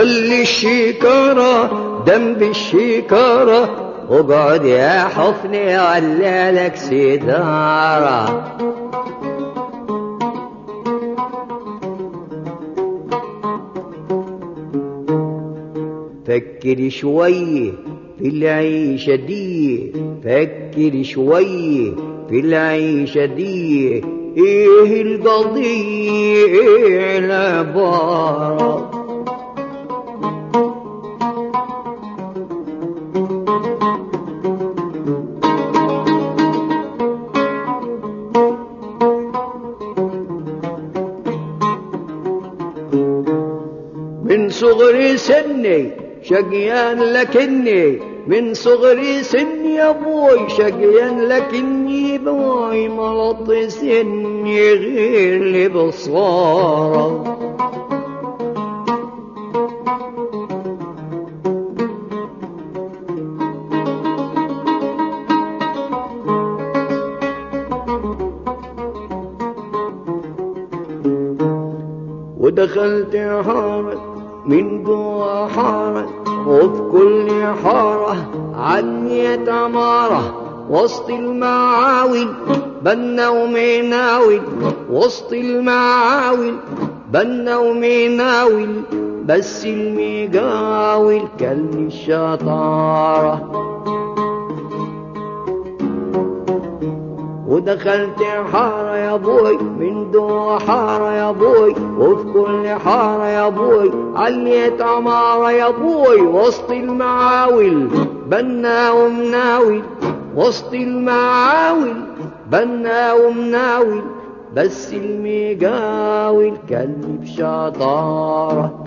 ضل الشكارة دم الشكارة اقعد يا حفني ولا لك سدارة فكر شوية في العيشة دي فكر شوية في العيشة دي ايه القضية ايه العبارة من صغر سني شقيان لكني من صغر سني يا ابوي شقيان لكني بوي ملط سني غير لي بصارة ودخلت حارة من جوا حارة وفي كل حارة عنيت عمارة وسط المعاول بنا ومناول وسط المعاول بنا ومناول بس المجاول كان الشطاره ودخلت حارة يا بوي من دو حارة يا بوي وفي كل حارة يا بوي عليت عمارة يا بوي وسط المعاول بنا ومناول وسط المعاول بنا ومناول بس المجاول كان بشطارة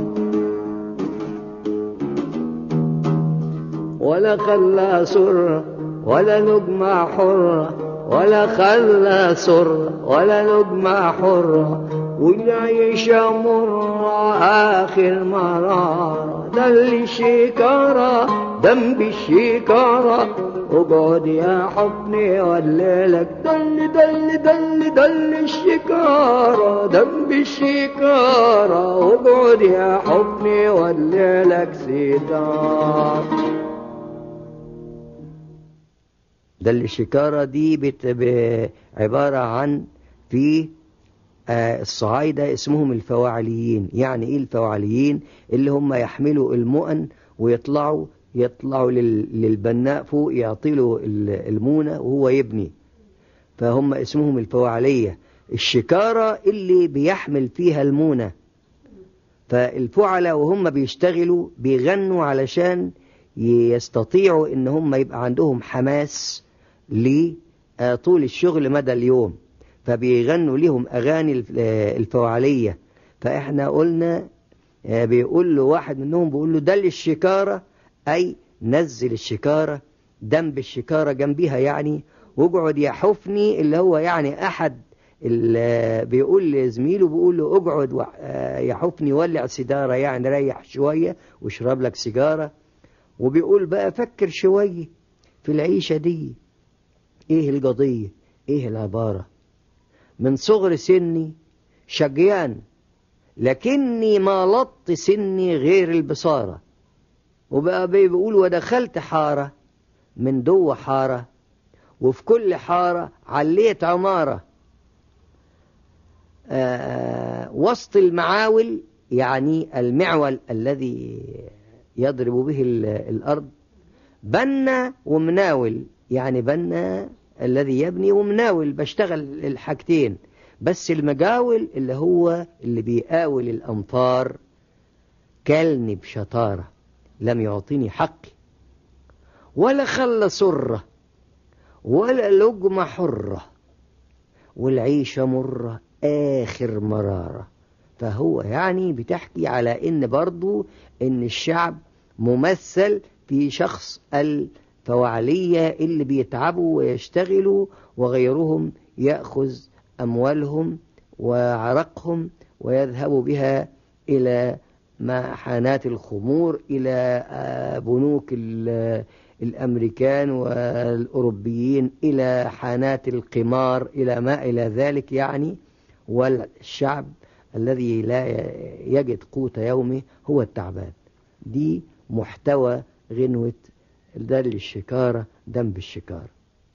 ولا خلى سرة ولا لقمة حرة ولا خلى سر ولا لقمة حرة والعيشة مرة آخر مرارة دل الشكارة دم بالشكارة اقعد يا حضني والليلك دل دل دل دل الشكارة دم بالشكارة اقعد يا حضني والليلك ستار ده الشكارة دي بت... ب... عبارة عن في آه الصعايدة اسمهم الفواعليين يعني ايه الفواعليين اللي هم يحملوا المؤن ويطلعوا يطلعوا لل... للبناء فوق يعطيله المونة وهو يبني فهم اسمهم الفواعلية الشكارة اللي بيحمل فيها المونة فالفعلة وهم بيشتغلوا بيغنوا علشان يستطيعوا ان هم يبقى عندهم حماس لطول الشغل مدى اليوم فبيغنوا لهم أغاني الفوعلية فإحنا قلنا بيقول له واحد منهم بيقول له دل الشكارة أي نزل الشكارة دم بالشكارة جنبيها يعني واقعد يحفني اللي هو يعني أحد اللي بيقول لزميله بيقول له اقعد يحفني ولع سيجارة يعني ريح شوية واشرب لك سيجارة وبيقول بقى فكر شوية في العيشة دي ايه القضية ايه العبارة من صغر سني شقيان لكني ما لط سني غير البصارة وبقى بيقول ودخلت حارة من دو حارة وفي كل حارة عليت عمارة آه وسط المعاول يعني المعول الذي يضرب به الأرض بنا ومناول يعني بنا الذي يبني ومناول بشتغل الحاجتين بس المجاول اللي هو اللي بيقاول الأمطار كلني بشطارة لم يعطيني حقي ولا خلى سرة ولا لقمة حرة والعيشة مرة آخر مرارة فهو يعني بتحكي على ان برضو ان الشعب ممثل في شخص الفوعلية اللي بيتعبوا ويشتغلوا وغيرهم يأخذ أموالهم وعرقهم ويذهب بها إلى محانات الخمور إلى بنوك الأمريكان والأوروبيين إلى حانات القمار إلى ما إلى ذلك يعني والشعب الذي لا يجد قوت يومه هو التعبان دي محتوى غنوة ده الشكارة دم بالشكارة